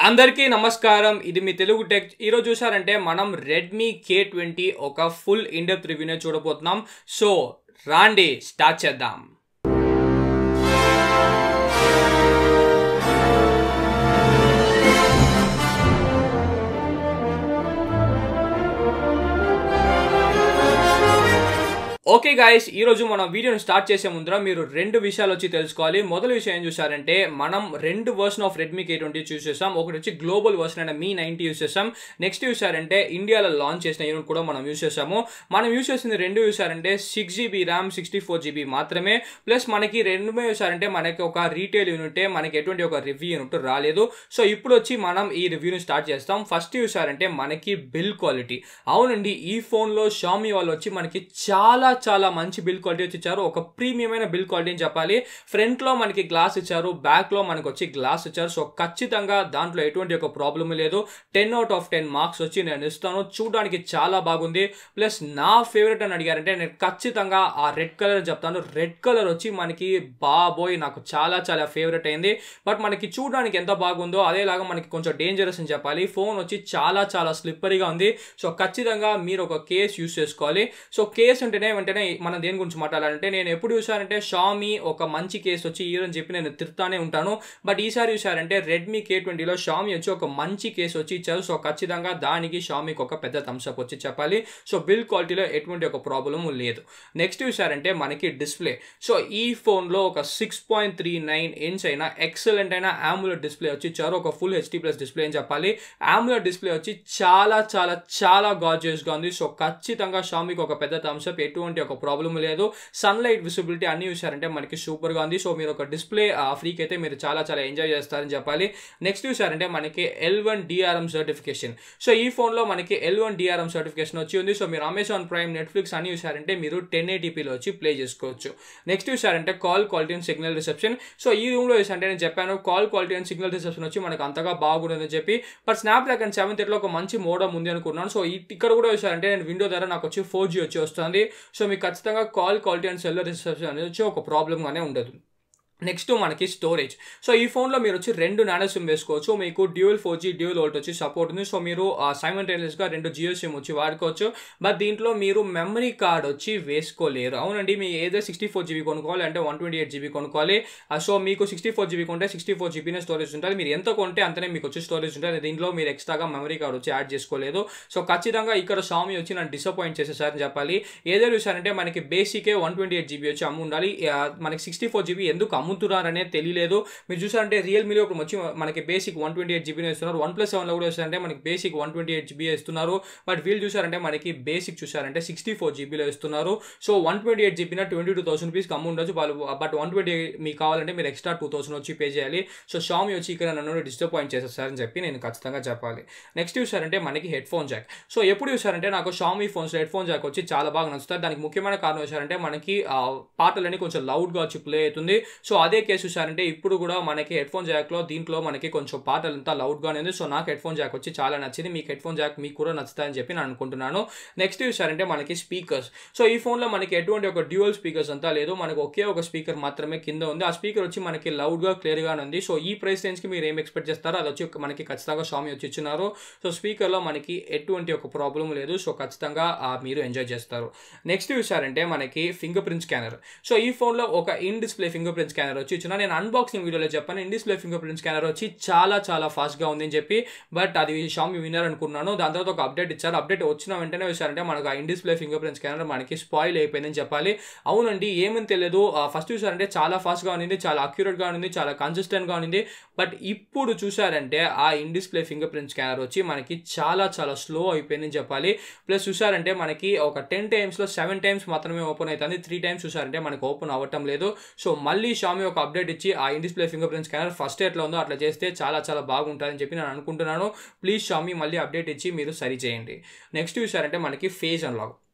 అందరికీ నమస్కారం ఇది మీ తెలుగు టెక్ ఈరోజు చూసారంటే మనం రెడ్మీ కే ట్వంటీ ఒక ఫుల్ ఇండెప్త్ రివ్యూనే చూడబోతున్నాం సో రాండి స్టార్ట్ చేద్దాం ఓకే గాయస్ ఈ రోజు మనం వీడియోని స్టార్ట్ చేసే ముందర మీరు రెండు విషయాలు వచ్చి తెలుసుకోవాలి మొదటి విషయం ఏం చూసారంటే మనం రెండు version of Redmi K twenty choose చేసాం ఒకటి వచ్చి గ్లోబల్ వర్షన్ అయిన మీ నైన్టీ యూస్ చేసాం నెక్స్ట్ చూసారంటే ఇండియాలో లాంచ్ చేసిన యూనిట్ కూడా మనం యూస్ చేసాము మనం యూస్ చేసింది రెండు చూసారంటే six GB RAM sixty four GB మాత్రమే ప్లస్ మనకి రెండు చూసారంటే మనకి ఒక రీటైల్ యూనిటే మనకి ఎటువంటి ఒక రివ్యూ యూనిట్ రాలేదు సో ఇప్పుడు వచ్చి మనం ఈ రివ్యూని స్టార్ట్ చేస్తాం ఫస్ట్ చూసారంటే మనకి బిల్ క్వాలిటీ అవునండి ఈ ఫోన్లో షామీ వాళ్ళు వచ్చి మనకి చాలా చాలా మంచి బిల్ క్వాలిటీ వచ్చి ఇచ్చారు ఒక ప్రీమియమైన బిల్ క్వాలిటీ అని చెప్పాలి ఫ్రంట్లో మనకి గ్లాస్ ఇచ్చారు బ్యాక్లో మనకి వచ్చి గ్లాస్ ఇచ్చారు సో ఖచ్చితంగా దాంట్లో ఎటువంటి ఒక ప్రాబ్లం లేదు ten out of ten marks వచ్చి నేను ఇస్తాను చూడడానికి చాలా బాగుంది ప్లస్ నా ఫేవరెట్ అని అడిగారంటే నేను ఖచ్చితంగా ఆ రెడ్ కలర్ చెప్తాను రెడ్ కలర్ వచ్చి మనకి బాబోయ్ నాకు చాలా చాలా ఫేవరెట్ అయింది బట్ మనకి చూడడానికి ఎంత బాగుందో అదేలాగా మనకి కొంచెం డేంజరస్ అని చెప్పాలి ఫోన్ వచ్చి చాలా చాలా స్లిప్పరీగా ఉంది సో ఖచ్చితంగా మీరు ఒక కేస్ యూస్ చేసుకోవాలి సో కేస్ అంటేనే వెంటనే మనం దేని గురించి మాట్లాడాలంటే నేను ఎప్పుడు చూసానంటే షామీ ఒక మంచి కేసు వచ్చి ఈ అని చెప్పి నేను తిరుతానే ఉంటాను బట్ ఈసారి చూసారంటే రెడ్మీ కే ట్వంటీలో షామీ వచ్చి ఒక మంచి కేసు వచ్చి ఇచ్చారు సో ఖచ్చితంగా దానికి షామీకి ఒక పెద్ద థమ్స్అప్ వచ్చి చెప్పాలి సో బిల్ క్వాలిటీలో ఎటువంటి ఒక ప్రాబ్లం లేదు నెక్స్ట్ చూసారంటే మనకి డిస్ప్లే సో ఈ ఫోన్లో ఒక six point three nine inch అయినా ఎక్సలెంట్ అయిన ఆమ్యులర్ డిస్ప్లే వచ్చి ఇచ్చారు ఒక ఫుల్ హెచ్డీ ప్లస్ డిస్ప్లే అని చెప్పాలి ఆమ్యులర్ డిస్ప్లే వచ్చి చాలా చాలా చాలా గార్జియస్గా ఉంది సో ఖచ్చితంగా షామీకి ఒక పెద్ద థమ్స్అప్ ఎటువంటి ఒక ప్రాబ్లం లేదు సన్లైట్ విజిబిలిటీ అన్ని చూసారంటే మనకి సూపర్గా ఉంది సో మీరు ఒక డిస్ప్లే ఫ్రీకి అయితే మీరు చాలా చాలా ఎంజాయ్ చేస్తారని చెప్పాలి నెక్స్ట్ చూసారంటే మనకి L one DRM certification so ఈ ఫోన్లో మనకి ఎల్ వన్ డిఆర్ఎం సర్టిఫికేషన్ వచ్చి ఉంది సో మీరు అమెజాన్ ప్రైమ్ నెట్ఫ్లిక్స్ అన్ని చూసారంటే మీరు టెన్ ఏటీపీలో వచ్చి ప్లే చేసుకోవచ్చు నెక్స్ట్ చూసారంటే call quality and signal reception so ఈ రూమ్లో చూసారంటే నేను చెప్పాను call quality and signal reception వచ్చి మనకు అంతగా బాగుంటుందని చెప్పి బట్ స్నాప్ డ్రాగన్ సెవెన్ థర్టీలో ఒక మంచి మోడమ్ ఉంది అనుకున్నాను సో ఇక్కడ కూడా చూసారంటే నేను విండో ద్వారా నాకు వచ్చి ఫోర్ జీ వచ్చి వస్తుంది సో మీకు ఖచ్చితంగా call quality and cellular reception అనేది వచ్చి ఒక ప్రాబ్లమ్గానే ఉండదు నెక్స్ట్ మనకి స్టోరేజ్ సో ఈ ఫోన్లో మీరు వచ్చి రెండు నానో సిమ్ వేసుకోవచ్చు మీకు dual four G dual VoLTE వచ్చి సపోర్ట్ ఉంది సో మీరు సైమల్టేనియస్గా రెండు జియో సిమ్ వచ్చి వాడుకోవచ్చు బట్ దీంట్లో మీరు మెమరీ కార్డ్ వచ్చి వేసుకోలేరు అవునండి మీ ఏదో సిక్స్టీ ఫోర్ జీబీ కొనుక్కోవాలి అంటే వన్ ట్వంటీ ఎయిట్ జీబీ కొనుక్కోవాలి సో మీకు సిక్స్టీ ఫోర్ జీబీ కొంటే సిక్స్టీ ఫోర్ జీబీనే స్టోరేజ్ ఉంటుంది మీరు ఎంత కొంటే అంతనే మీకు వచ్చి స్టోరేజ్ ఉంటుంది దీంట్లో మీరు ఎక్స్ట్రాగా మెమరీ కార్డ్ వచ్చి యాడ్ చేసుకోలేదు సో ఖచ్చితంగా ఇక్కడ స్వామి వచ్చి నన్ను డిసప్పాయింట్ చేసేసారని చెప్పాలి ఏదో చూసారంటే మనకి బేసికే వన్ ట్వంటీ ఎయిట్ జీబీ వచ్చి అమ్ము ఉండాలి మనకి సిక్స్టీ ఫోర్ జీబీ ఎందుకు అమ్ము అమ్ముతున్నారనే తెలియలేదు మీరు చూసారంటే రియల్మీలో ఇప్పుడు వచ్చి మనకి బేసిక్ వన్ ట్వంటీ ఎయిట్ జీబీనే ఇస్తున్నారు వన్ ప్లస్ సెవెన్లో కూడా వస్తారంటే మనకి basic one twenty eight GB ఇస్తున్నారు బట్ వీళ్ళు చూసారంటే మనకి బేసిక్ చూసారంటే సిక్స్టీ ఫోర్ జీబీలో ఇస్తున్నారు సో వన్ ట్వంటీ ఎయిట్ జీబీన ట్వంటీ టూ థౌసండ్ రూపీస్ కమ్ము ఉండొచ్చు వాళ్ళు బట్ వన్ ట్వంటీ మీకు కావాలంటే మీరు ఎక్స్ట్రా టూ థౌసండ్ వచ్చి పే చేయాలి సో షామీ వచ్చి ఇక్కడ నన్ను డిస్టర్పాయింట్ చేసేసారని చెప్పి నేను ఖచ్చితంగా చెప్పాలి నెక్స్ట్ చూసారంటే మనకి హెడ్ ఫోన్ జాక్ సో ఎప్పుడు చూసారంటే నాకు Xiaomi phones headphone jack వచ్చి చాలా బాగా నచ్చుతాయి దానికి ముఖ్యమైన కారణం చూసారంటే మనకి పాటలని కొంచెం లౌడ్గా వచ్చి ప్లే అవుతుంది సో అదే కేసు చూసారంటే ఇప్పుడు కూడా మనకి హెడ్ ఫోన్ జాక్లో దీంట్లో మనకి కొంచెం పాటలు అంతా లౌడ్గానే ఉంది సో నాకు హెడ్ ఫోన్ జాక్ వచ్చి చాలా నచ్చింది మీకు హెడ్ ఫోన్ జాక్ మీకు కూడా నచ్చుతాయని చెప్పి నేను అనుకుంటున్నాను నెక్స్ట్ చూసారంటే మనకి స్పీకర్స్ సో ఈ ఫోన్లో మనకి ఎటువంటి ఒక డ్యూయల్ స్పీకర్స్ అంతా లేదు మనకు ఒకే ఒక స్పీకర్ మాత్రమే కింద ఉంది ఆ స్పీకర్ వచ్చి మనకి లౌడ్గా క్లియర్గానే ఉంది సో ఈ ప్రైస్ రేంజ్కి మీరు ఏం ఎక్స్పెక్ట్ చేస్తారో అది వచ్చి మనకి ఖచ్చితంగా స్వామి వచ్చి ఇచ్చినారు సో స్పీకర్లో మనకి ఎటువంటి ఒక ప్రాబ్లం లేదు సో ఖచ్చితంగా మీరు ఎంజాయ్ చేస్తారు నెక్స్ట్ చూసారంటే మనకి ఫింగర్ ప్రింట్ స్కానర్ సో ఈ ఫోన్లో ఒక in display fingerprint scanner వచ్చి ఇచ్చిన నేను అన్బాక్సింగ్ వీడియోలో చెప్పాను in display fingerprint scanner వచ్చి చాలా చాలా ఫాస్ట్గా ఉంది అని చెప్పి బట్ అది షామి విన్నర్ అనుకున్నాను దాని తర్వాత ఒక అప్డేట్ ఇచ్చారు అప్డేట్ వచ్చిన వెంటనే వచ్చారంటే మనకు ఆ in display fingerprint scanner మనకి స్పాయిల్ అయిపోయిందని చెప్పాలి అవునండి ఏమని తెలియదు ఫస్ట్ చూసారంటే చాలా ఫాస్ట్గా ఉంది చాలా అక్యురేట్గా ఉంది చాలా కన్సిస్టెంట్గా ఉంది బట్ ఇప్పుడు చూసారంటే ఆ in display fingerprint scanner వచ్చి మనకి చాలా చాలా స్లో అయిపోయిందని చెప్పాలి ప్లస్ చూసారంటే మనకి ఒక టెన్ టైమ్స్లో సెవెన్ టైమ్స్ మాత్రమే ఓపెన్ అవుతుంది త్రీ టైమ్స్ చూసారంటే మనకి ఓపెన్ అవ్వటం లేదు సో మళ్ళీ షామి ఒక అప్డేట్ ఇచ్చి ఆ in display fingerprint scanner first ఎట్లా ఉందో అట్లా చేస్తే చాలా చాలా బాగుంటుందని చెప్పి నేను అనుకుంటున్నాను ప్లీజ్ షామి మళ్ళీ అప్డేట్ ఇచ్చి మీరు సరి చేయండి నెక్స్ట్ చూసారంటే మనకి face unlock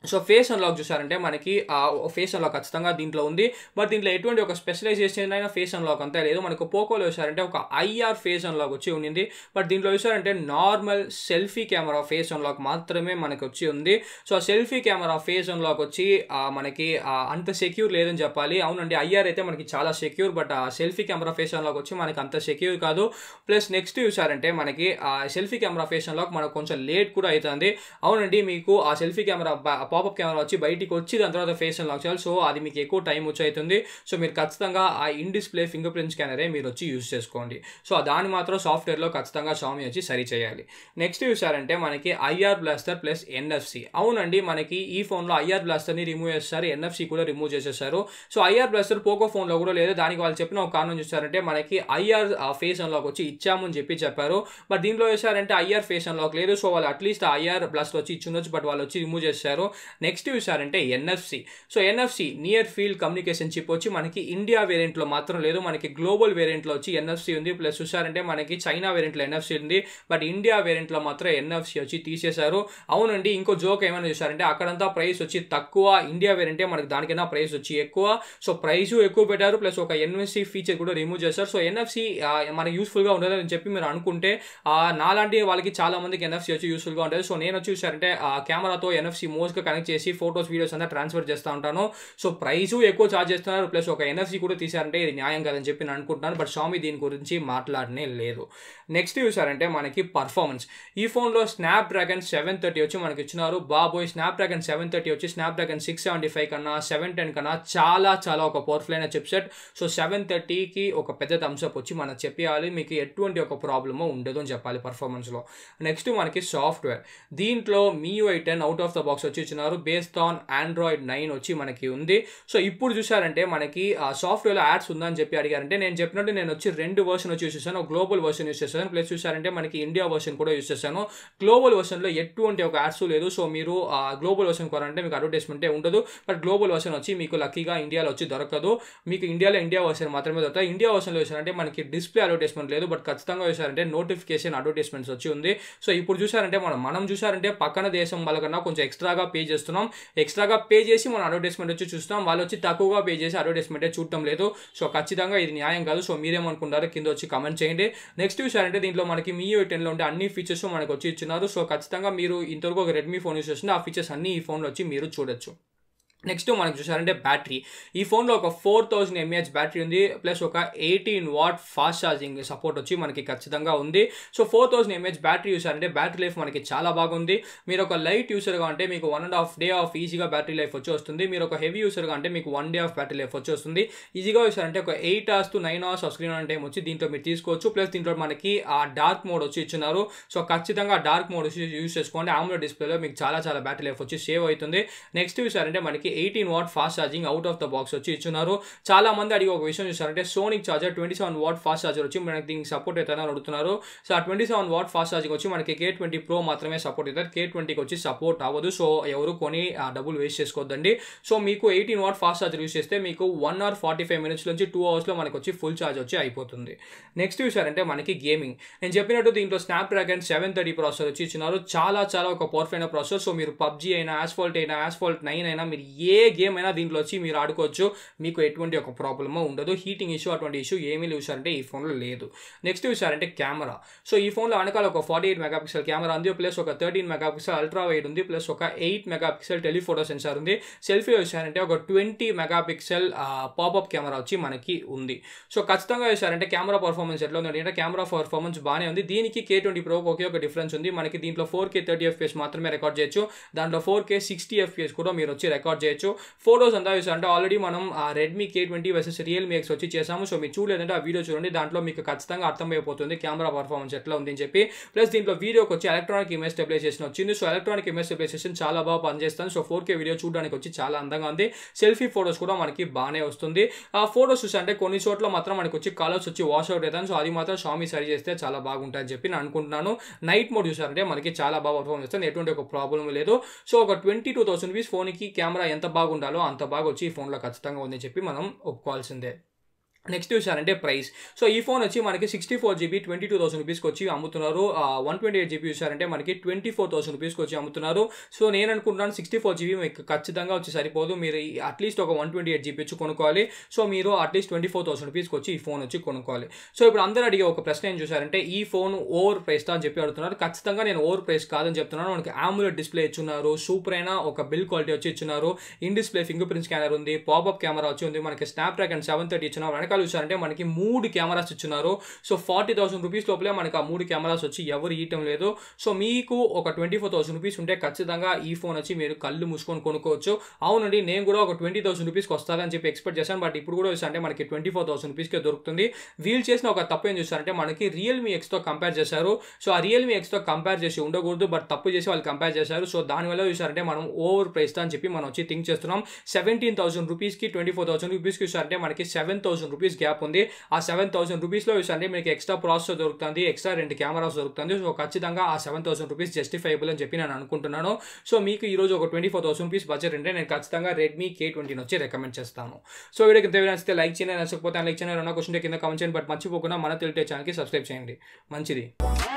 so face unlock చూసారంటే మనకి ఫేస్ అన్లాక్ ఖచ్చితంగా దీంట్లో ఉంది బట్ దీంట్లో ఎటువంటి ఒక స్పెషలైజేషన్ అయినా ఫేస్ అన్లాక్ అంతా లేదు మనకు పోకోలో చూసారంటే ఒక ఐఆర్ ఫేస్ అన్లాక్ వచ్చి ఉండింది బట్ దీంట్లో చూసారంటే normal selfie camera face unlock మాత్రమే మనకి వచ్చి ఉంది సో ఆ సెల్ఫీ కెమెరా ఫేస్ అన్లాక్ వచ్చి ఆ, మనకి ఆ, అంత సెక్యూర్ లేదని చెప్పాలి అవునండి ఐఆర్ అయితే మనకి చాలా సెక్యూర్ బట్ ఆ సెల్ఫీ కెమెరా ఫేస్ అన్లాక్ వచ్చి మనకి అంత సెక్యూర్ కాదు ప్లస్ నెక్స్ట్ చూసారంటే మనకి ఆ సెల్ఫీ కెమెరా ఫేస్ అన్లాక్ మనకు కొంచెం లేట్ కూడా అవుతుంది అవునండి మీకు ఆ సెల్ఫీ కెమెరా పాపప్ కెమెరా వచ్చి బయటికి వచ్చి దాని తర్వాత ఫేస్ అన్లాక్ చేయాలి సో అది మీకు ఎక్కువ టైం వచ్చి అవుతుంది సో మీరు ఖచ్చితంగా ఆ ఇన్ డిస్ప్లే ఫింగర్ ప్రింట్ స్కానరే మీరు వచ్చి యూస్ చేసుకోండి సో దాన్ని మాత్రం సాఫ్ట్వేర్లో ఖచ్చితంగా షామి వచ్చి సరి చేయాలి నెక్స్ట్ చూసారంటే మనకి ఐఆర్ బ్లాస్టర్ ప్లస్ ఎన్ఎఫ్సి అవునండి మనకి ఈ ఫోన్లో ఐఆర్ బ్లాస్టర్ని రిమూవ్ చేస్తారు ఎన్ఎఫ్సి కూడా రిమూవ్ చేసేసారు సో ఐఆర్ బ్లాస్టర్ పోకో ఫోన్లో కూడా లేదు దానికి వాళ్ళు చెప్పిన ఒక కారణం చూసారంటే మనకి ఐఆర్ ఫేస్ అన్లాక్ వచ్చి ఇచ్చామని చెప్పి చెప్పారు బట్ దీంట్లో వేసారంటే ఐఆర్ ఫేస్ అన్లాక్ లేదు సో వాళ్ళు అట్లీస్ట్ ఐఆర్ బ్లాస్టర్ వచ్చి ఇచ్చుండొచ్చు బట్ వాళ్ళు వచ్చి రిమూవ్ చేశారు నెక్స్ట్ చూసారంటే NFC so NFC near field communication chip వచ్చి మనకి ఇండియా వేరియంట్లో మాత్రం లేదు మనకి గ్లోబల్ వేరియంట్లో వచ్చి ఎన్ఎఫ్సి ఉంది ప్లస్ చూసారంటే మనకి చైనా వేరియంట్లో ఎన్ఎఫ్సి ఉంది బట్ ఇండియా వేరియంట్లో మాత్రం ఎన్ఎఫ్సి వచ్చి తీసేశారు అవునండి ఇంకో జోక్ ఏమైనా చూసారంటే అక్కడంతా ప్రైస్ వచ్చి తక్కువ ఇండియా వేరియంటే మనకి దానికైనా ప్రైస్ వచ్చి ఎక్కువ సో ప్రైస్ ఎక్కువ పెట్టారు ప్లస్ ఒక ఎన్ఎఫ్సి ఫీచర్ కూడా రిమూవ్ చేశారు సో ఎన్ఎఫ్సి మనకి యూస్ఫుల్గా ఉండదు అని చెప్పి మీరు అనుకుంటే ఆ, నాలాంటి వాళ్ళకి చాలా మందికి ఎన్ఎఫ్సి వచ్చి యూస్ఫుల్గా ఉంటుంది సో నేను వచ్చి చూసారంటే ఆ కెమెరాతో ఎన్ఎఫ్సి మోస్ట్గా కనెక్ట్ చేసి ఫొటోస్ వీడియోస్ అంతా ట్రాన్స్ఫర్ చేస్తూ ఉంటాను సో ప్రైస్ ఎక్కువ చార్జ్ చేస్తున్నారు ప్లస్ ఒక ఎన్ఎఫ్సి కూడా తీసారంటే ఇది న్యాయం కదని చెప్పి నేను అనుకుంటున్నాను బట్ షామి దీని గురించి మాట్లాడనే లేదు నెక్స్ట్ చూసారంటే మనకి పర్ఫార్మెన్స్ ఈ ఫోన్లో స్నాప్ డ్రాగన్ సెవెన్ థర్టీ వచ్చి మనకి ఇచ్చినారు బాబోయ్ స్నాప్ డ్రాగన్ సెవెన్ థర్టీ వచ్చి snapdragon six seventy five కన్నా సెవెన్ టెన్ కన్నా చాలా చాలా ఒక పవర్ఫుల్ అయిన చిప్సెట్ సో సెవెన్ థర్టీకి ఒక పెద్ద థమ్స్అప్ వచ్చి మనం చెప్పాలి మీకు ఎటువంటి ఒక ప్రాబ్లమో ఉండదు అని చెప్పాలి పర్ఫార్మెన్స్లో నెక్స్ట్ మనకి సాఫ్ట్వేర్ దీంట్లో MIUI ten out of the box వచ్చి ఇచ్చినారు బేస్డ్ ఆన్ ఆండ్రాయిడ్ నైన్ వచ్చి మనకి ఉంది సో ఇప్పుడు చూసారంటే మనకి ఆ సాఫ్ట్వేర్లో యాడ్స్ ఉందని చెప్పి అడిగారంటే నేను చెప్పినట్టు నేను వచ్చి రెండు వర్షన్ వచ్చి యూస్ చేశాను గ్లోబల్ వర్షన్ యూస్ చేశాను ప్లస్ చూసారంటే మనకి ఇండియా వర్షన్ కూడా యూస్ చేశాను గ్లోబల్ వర్షన్లో ఎటువంటి ఒక యాడ్స్ లేదు సో మీరు ఆ గ్లోబల్ వర్షన్ కొనాలంటే మీకు అడ్వర్టైజ్మెంటే ఉండదు బట్ గ్లోబల్ వర్షన్ వచ్చి మీకు లక్కీగా ఇండియాలో వచ్చి దొరకదు మీకు ఇండియాలో ఇండియా వర్షన్ మాత్రమే దొరుకుతాయి ఇండియా వర్షన్లో వేసారంటే మనకి డిస్ప్లే అడ్వర్టైజ్మెంట్ లేదు బట్ ఖచ్చితంగా వేసారంటే నోటిఫికేషన్ అడ్వర్టైజ్మెంట్స్ వచ్చి ఉంది సో ఇప్పుడు చూసారంటే మనం మనం చూసారంటే పక్కన దేశం వాళ్ళకన్నా కొంచెం ఎక్స్ట్రాగా పే చేస్తున్నాం ఎక్స్ట్రాగా పే చేసి మనం అడ్వర్టైజ్మెంట్ వచ్చి చూస్తాం వాళ్ళు వచ్చి తక్కువగా పే చేసి అడ్వర్టైజ్మెంటే చూడటం లేదు సో ఖచ్చితంగా ఇది న్యాయం కాదు సో మీరేమనుకుంటారో కింద వచ్చి కమెంట్ చేయండి నెక్స్ట్ చూసారంటే దీంట్లో మనకి మీ టెన్లో ఉండే అన్ని ఫీచర్స్ మనకు వచ్చి ఇచ్చినారు సో ఖచ్చితంగా మీరు ఇంతవరకు ఒక రెడ్మీ ఫోన్ యూస్ చేస్తుంటే ఆ ఫీచర్స్ అన్ని ఈ ఫోన్లో వచ్చి మీరు చూడొచ్చు నెక్స్ట్ మనకు చూసారంటే బ్యాటరీ ఈ ఫోన్లో ఒక ఫోర్ థౌజండ్ ఎంఏహెచ్ బ్యాటరీ ఉంది ప్లస్ ఒక eighteen watt fast charging support వచ్చి మనకి ఖచ్చితంగా ఉంది so four thousand mAh battery చూసారంటే బ్యాటరీ లైఫ్ మనకి చాలా బాగుంది మీరు ఒక లైట్ యూసర్గా అంటే మీకు one and half day of ఈజీగా బ్యాటరీ లైఫ్ వచ్చి వస్తుంది మీరు ఒక హెవీ యూసర్గా అంటే మీకు one day of battery life వచ్చి వస్తుంది ఈజీగా చూసారంటే ఒక eight hours to nine hours of screen on time వచ్చి దీంట్లో మీరు తీసుకోవచ్చు ప్లస్ దీంట్లో మనకి ఆ డార్క్ మోడ్ వచ్చి ఇచ్చినారు సో ఖచ్చితంగా డార్క్ మోడ్ వచ్చి యూస్ చేసుకోండి ఆమ్లో డిస్ప్లేలో మీకు చాలా చాలా బ్యాటరీ లైఫ్ వచ్చి సేవ్ అవుతుంది నెక్స్ట్ చూసారంటే మనకి eighteen watt fast charging out of the box వచ్చి ఇచ్చున్నారు చాలా మంది అడిగి ఒక విషయం చూసారంటే sonic charger twenty seven watt fast charger వచ్చి మనకి దీనికి సపోర్ట్ అవుతుందని అడుగుతున్నారు సో ఆ twenty seven watt fast charging వచ్చి మనకి కే ట్వంటీ ప్రో మాత్రమే సపోర్ట్ అవుతుంది కే ట్వంటీకి వచ్చి సపోర్ట్ అవ్వదు సో ఎవరు కొని ఆ డబ్బులు వేస్ట్ చేసుకోవద్దండి సో మీకు eighteen watt fast charger use చేస్తే మీకు one hour forty five minutes నుంచి టూ అవర్స్లో మనకి వచ్చి ఫుల్ ఛార్జ్ వచ్చి అయిపోతుంది నెక్స్ట్ చూసారంటే మనకి గేమింగ్ నేను చెప్పినట్టు దీంట్లో snapdragon seven thirty processor వచ్చి ఇచ్చినారు చాలా చాలా ఒక పవర్ఫుల్ అయిన ప్రాసెసర్ సో మీరు పబ్జీ అయినా ఆస్ఫాల్ట్ అయినా ఆస్ఫాల్ట్ నైన్ అయినా మీరు ఏ గేమ్ అయినా దీంట్లో వచ్చి మీరు ఆడుకోవచ్చు మీకు ఎటువంటి ఒక ప్రాబ్లమ్ ఉండదు హీటింగ్ ఇష్యూ అటువంటి ఇష్యూ ఏమీ చూసారంటే ఈ ఫోన్లో లేదు నెక్స్ట్ చూసారంటే కెమెరా సో ఈ ఫోన్లో వెనకాల ఒక ఫార్టీ ఎయిట్ మెగాపిక్సెల్ కెమెరా ఉంది ప్లస్ ఒక థర్టీన్ మెగాపిక్సెల్ అల్ట్రా వైడ్ ఉంది ప్లస్ ఒక ఎయిట్ మెగాపిక్సెల్ టెలిఫోటో సెన్సార్ ఉంది సెల్ఫీ చూసారంటే ఒక ట్వంటీ మెగాపిక్సెల్ పాపప్ కెమెరా వచ్చి మనకి ఉంది సో ఖచ్చితంగా చూసారంటే కెమెరా పర్ఫార్మెన్స్ ఎట్లా ఉంది అంటే కెమెరా పర్ఫార్మెన్స్ బాగానే ఉంది దీనికి కే ట్వంటీ ప్రోకి ఒకే ఒక డిఫరెన్స్ ఉంది మనకి దీంట్లో ఫోర్ కే థర్టీ ఎఫ్పిఎస్ మాత్రమే రికార్డ్ చేయొచ్చు దాంట్లో ఫోర్ కే సిక్స్టీ ఎఫ్పిఎస్ కూడా మీరు వచ్చి రికార్డ్ చేయొచ్చు ఫోటోస్ అంతా చూసారంటే ఆల్రెడీ మనం ఆ Redmi K twenty versus Realme X వచ్చి చేసాము సో మీరు చూడలేదంటే ఆ వీడియో చూడండి దాంట్లో మీకు ఖచ్చితంగా అర్థమైపోతుంది కెమెరా పర్ఫార్మెన్స్ ఎట్లా ఉంది అని చెప్పి ప్లస్ దీంట్లో వీడియోకి వచ్చి ఎలక్ట్రానిక్ ఇమేజ్ స్టెబిలైజేషన్ వచ్చింది సో ఎలక్ట్రానిక్ ఇమేజ్ స్టెబిలైజేషన్ చాలా బాగా పనిచేస్తాను సో ఫోర్ కే వీడియో చూడడానికి వచ్చి చాలా అందంగా ఉంది సెల్ఫీ ఫోటోస్ కూడా మనకి బాగానే వస్తుంది ఆ ఫోటోస్ చూసారంటే కొన్ని చోట్ల మాత్రం మనకి వచ్చి కలర్స్ వచ్చి వాష్ అవుట్ అవుతాను సో అది మాత్రం షామీ సరి చేస్తే చాలా బాగుంటుందని చెప్పి నేను అనుకుంటున్నాను నైట్ మోడ్ చూసారంటే మనకి చాలా బాగా పర్ఫార్మ్ చేస్తుంది ఎటువంటి ఒక ప్రాబ్లం లేదు సో ఒక ట్వంటీ టూ థౌసండ్ రూపీస్ ఫోన్కి కెమెరా ఎంత బాగుండాలో అంత బాగా వచ్చి ఈ ఫోన్లో ఖచ్చితంగా ఉందని చెప్పి మనం ఒప్పుకోవాల్సిందే నెక్స్ట్ చూసారంటే ప్రైస్ సో ఈ ఫోన్ వచ్చి మనకి sixty four GB twenty two thousand రూపీస్కి వచ్చి అమ్ముతున్నారు వన్ ట్వంటీ ఎయిట్ జీబీ చూసారంటే మనకి ట్వంటీ ఫోర్ థౌసండ్ రూపీస్కి వచ్చి అమ్ముతున్నారు సో నేను అనుకుంటున్నాను సిక్స్టీ ఫోర్ జీబీ మీకు ఖచ్చితంగా వచ్చి సరిపోదు మీరు అట్లీస్ట్ ఒక వన్ ట్వంటీ ఎయిట్ జీబీ వచ్చి కొనుక్కోవాలి సో మీరు అట్లీస్ట్ ట్వంటీ ఫోర్ థౌసండ్ రూపీస్కి వచ్చి ఈ ఫోన్ వచ్చి కొనుక్కోవాలి సో ఇప్పుడు అందరూ అడిగే ఒక ప్రశ్న ఏం చూసారంటే ఈ ఫోన్ ఓవర్ ప్రైస్ అని చెప్పి అడుగుతున్నారు ఖచ్చితంగా నేను ఓవర్ ప్రైస్ కాదని చెప్తున్నాను మనకి ఆమ్యులెట్ డిస్ప్లే ఇచ్చున్నారు సూపర్ అయినా ఒక బిల్ క్వాలిటీ వచ్చి ఇచ్చున్నారు in display fingerprint scanner ఉంది పాపప్ కెమెరా వచ్చి ఉంది మనకి స్నాప్ డ్రాగన్ సెవెన్ థర్టీ ఇచ్చున్నారు వెనకాల చూసారంటే మనకి మూడు కెమెరాస్ ఇచ్చున్నారు సో ఫార్టీ థౌసండ్ రూపీస్ లోపలే మనకి ఆ మూడు కెమెరాస్ వచ్చి ఎవరు ఇయటం లేదు సో మీకు ఒక ట్వంటీ ఫోర్ థౌసండ్ రూపీస్ ఉంటే ఖచ్చితంగా ఈ ఫోన్ వచ్చి మీరు కళ్ళు మూసుకొని కొనుక్కోవచ్చు అవునండి నేను కూడా ఒక ట్వంటీ థౌసండ్ రూపీస్కి వస్తుందని చెప్పి ఎక్స్పెక్ట్ చేశాను బట్ ఇప్పుడు కూడా అంటే మనకి ట్వంటీ ఫోర్ థౌసండ్ రూపీస్కే దొరుకుతుంది వీళ్ళు చేసిన ఒక తప్పు ఏం చూస్తారంటే మనకి రియల్మీ ఎక్స్తో కంపేర్ చేశారు సో ఆ రియల్మీ ఎక్స్తో కంపేర్ చేసి ఉండకూడదు బట్ తప్పు చేసి వాళ్ళు కంపేర్ చేశారు సో దానివల్ల చూసారంటే మనం ఓవర్ ప్రైస్ అని చెప్పి మనం వచ్చి థింక్ చేస్తున్నాం సెవెంటీన్ థౌసండ్ రూపీస్కి ట్వంటీ ఫోర్ థౌసండ్ రూపీస్కి చూసారంటే మనకి సెవెన్ థౌసండ్ రూపీస్ గ్యాప్ ఉంది ఆ సెవెన్ థౌసండ్ రూపీస్లో చూసారంటే మీకు ఎక్స్ట్రా ప్రాసెసర్ దొరుకుతుంది ఎక్స్ట్రా రెండు కెమెరాస్ దొరుకుతుంది సో ఖచ్చితంగా ఆ సెవెన్ థౌసండ్ రూపీస్ జస్టిఫైబుల్ అని చెప్పి నేను అనుకుంటున్నాను సో మీకు ఈ రోజు ఒక twenty four thousand rupees budget అంటే నేను ఖచ్చితంగా రెడ్మీ కే ట్వంటీని వచ్చి రికమెండ్ చేస్తాను సో వీడియోకి ఇంత నచ్చితే లైక్ చేయండి నచ్చకపోతే లైక్ చేయండి ఏమైనా క్వశ్చన్ కింద కామెంట్ చేయండి బట్ మర్చిపోకుండా మన తెలిటే ఛానల్కి సబ్స్క్రైబ్ చేయండి మంచిది